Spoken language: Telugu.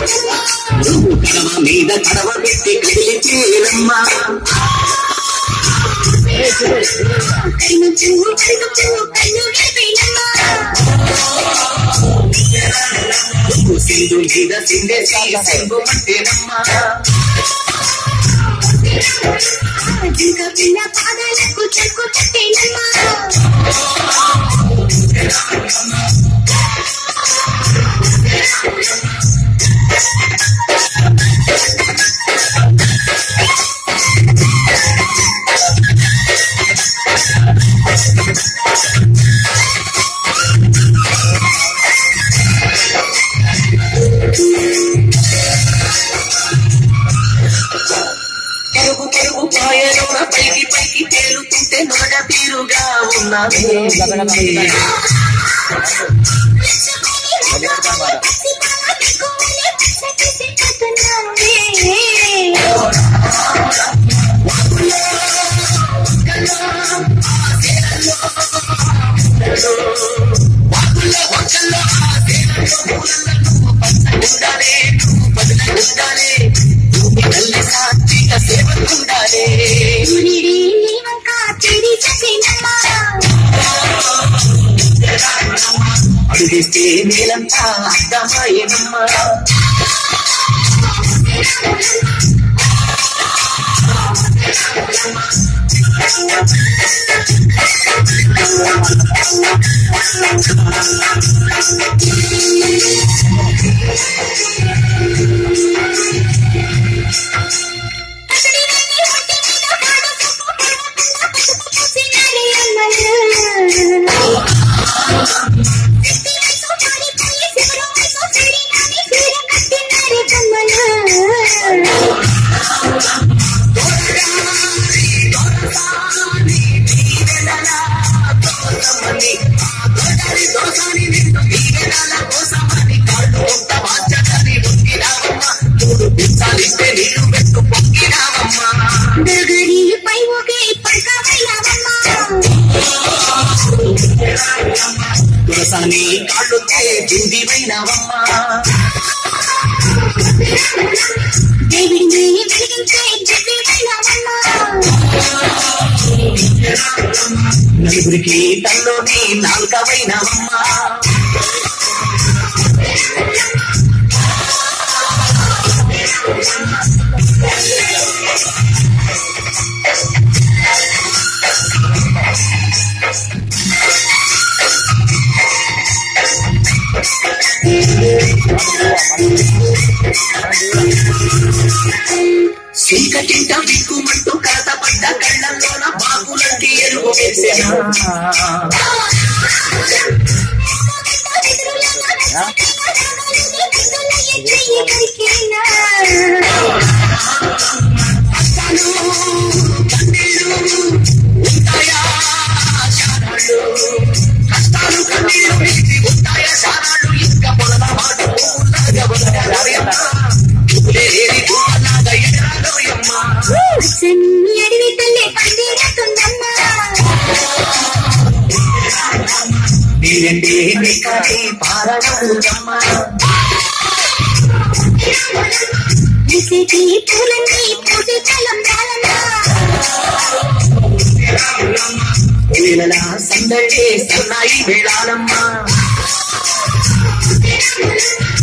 నువ్వు కడవ మీద కడవ పెట్టి కదిలితేనమ్మా కన్ను పువ్వు కన్ను పువ్వు కన్ను వేపేనమ్మా నువ్వు సింధు మీద సిందేసి సింగు పట్టేనమ్మా ఇంకా పిల్ల పాదాలకు చెక్కు పెట్టేనమ్మా పరుగు పరుగు పాయలోన పైకి పైకి తేలుతుంటే నొరగ తీరుగా ఉన్నది వాకుల్లో వంకల్లో ఆ తేనెల్లో మూలల్లో నువ్వు పచ్చగుండాలే నువ్వు బదులుగుండాలే భూమి తల్లి సాక్షిగా సేవకుండాలే అడుగేస్తే నీలంతా అర్థమాయనమ్మా కోసమని ఆ దొరగారి దోసాని నిన్ను దీవెనల కోసమని కాళ్ళు కొంత వాచకని మొక్కినావమ్మ మూడు పిచ్చాలిస్తే నీరు పెట్టు పొక్కినావమ్మా పై ఒకే పడకవైనవమ్మా తులసాని కాళ్ళుతే చిందివైనవమ్మా దేవుడిని వెలిగించే దివ్యమైనవమ్మా నలుగురికి తల్లోని నాలుకవైనవమ్మా చీకటింట విక్కుమంటూ కలతపడ్డ కళ్ళల్లోన బాకులంటి ఎరుగు వేసేనా కష్టాలు కన్నీళ్ళు ఉంటాయా శానాళ్ళు కష్టాలు కన్నీళ్ళు మిగిలి ఉంటాయా శానాళ్ళు ఇంకా పొలన మాట ఊళ్ళగా బతకాలమ్మా. ఊరేరి గోలాగా ఎగరాలోయమ్మా. అడవి తల్లి పందిరతుందమ్మా నీరంటే నీకని పారడమ్మా విసిటి పూలన్నీ పూసి తలంబ్రాలమ్మా వేళల సందడి సన్నాయి వేళాలమ్మా